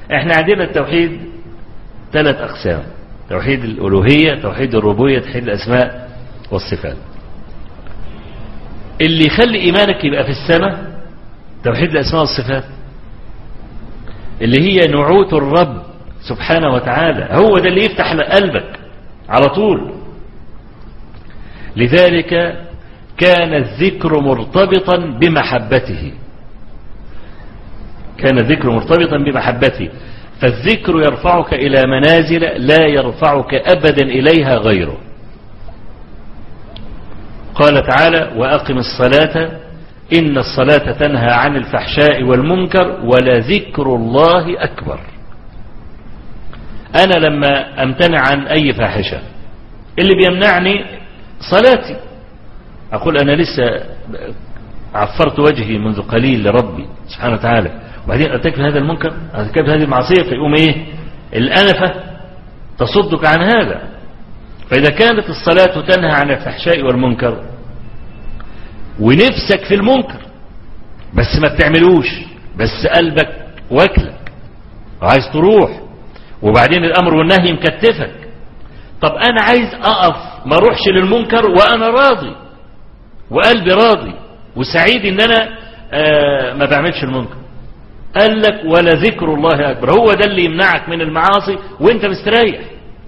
احنا عندنا التوحيد ثلاث أقسام توحيد الألوهية توحيد الربوبية توحيد الأسماء والصفات اللي يخلي إيمانك يبقى في السماء توحيد الأسماء والصفات اللي هي نعوت الرب سبحانه وتعالى هو ده اللي يفتح قلبك على طول لذلك كان الذكر مرتبطا بمحبته كان الذكر مرتبطا بمحبته فالذكر يرفعك إلى منازل لا يرفعك أبدا إليها غيره قال تعالى وأقم الصلاة إن الصلاة تنهى عن الفحشاء والمنكر ولذكر الله أكبر أنا لما أمتنع عن أي فاحشة اللي بيمنعني صلاتي أقول أنا لسه عفرت وجهي منذ قليل لربي سبحانه وتعالى وبعدين ارتكب هذا المنكر ارتكب هذه المعصية فيقوم ايه الأنفة تصدك عن هذا فإذا كانت الصلاة تنهى عن الفحشاء والمنكر ونفسك في المنكر بس ما بتعملوش بس قلبك واكلك وعايز تروح وبعدين الأمر والنهي مكتفك طب أنا عايز أقف ما اروحش للمنكر وأنا راضي وقلبي راضي وسعيد إن أنا آه ما بعملش المنكر قال لك ولا ذكر الله أكبر هو ده اللي يمنعك من المعاصي وانت مستريح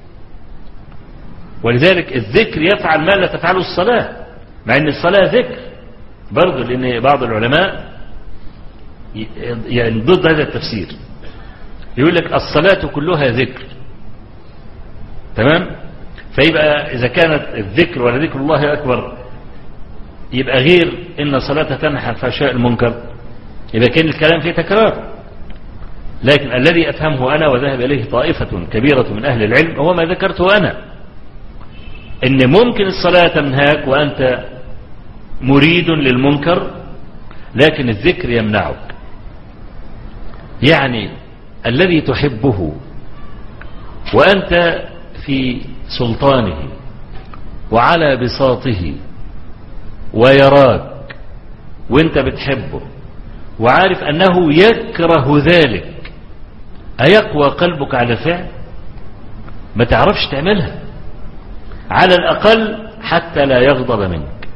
ولذلك الذكر يفعل ما لا تفعله الصلاة مع ان الصلاة ذكر برضه لان بعض العلماء يعني ضد هذا التفسير يقول لك الصلاة كلها ذكر تمام فيبقى إذا كانت الذكر ولا ذكر الله أكبر يبقى غير إن الصلاة تنحى عن الفحشاء المنكر يبقى كان الكلام فيه تكرار لكن الذي أفهمه أنا وذهب إليه طائفة كبيرة من أهل العلم هو ما ذكرته أنا إن ممكن الصلاة تنهاك وأنت مريد للمنكر لكن الذكر يمنعك يعني الذي تحبه وأنت في سلطانه وعلى بساطه ويراك وانت بتحبه وعارف أنه يكره ذلك أيقوى قلبك على فعل ما تعرفش تعملها على الأقل حتى لا يغضب منك